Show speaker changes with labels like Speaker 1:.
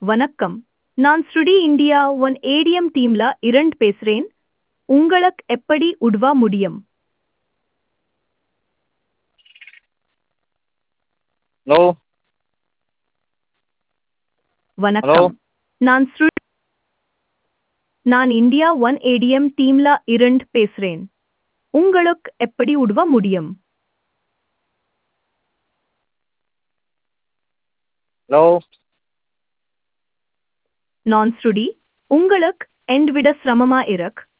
Speaker 1: வணக்கம் நான் ஸ்ருடி இந்தியா ஒன் ஏடிஎம் டீம்ல இரண்டு பேசுறேன் உங்களுக்கு எப்படி உதவ முடியும்
Speaker 2: ஹலோ
Speaker 1: வணக்கம் நான் ஸ்ரு நான் இந்தியா ஒன் ஏடிஎம் டீம்ல இரண்டு பேசுறேன் உங்களுக்கு எப்படி உதவ முடியும்
Speaker 2: ஹலோ
Speaker 1: நான் ஸ்ருடி உங்களுக்கு எண்ட் விட சிரமமா இருக்கு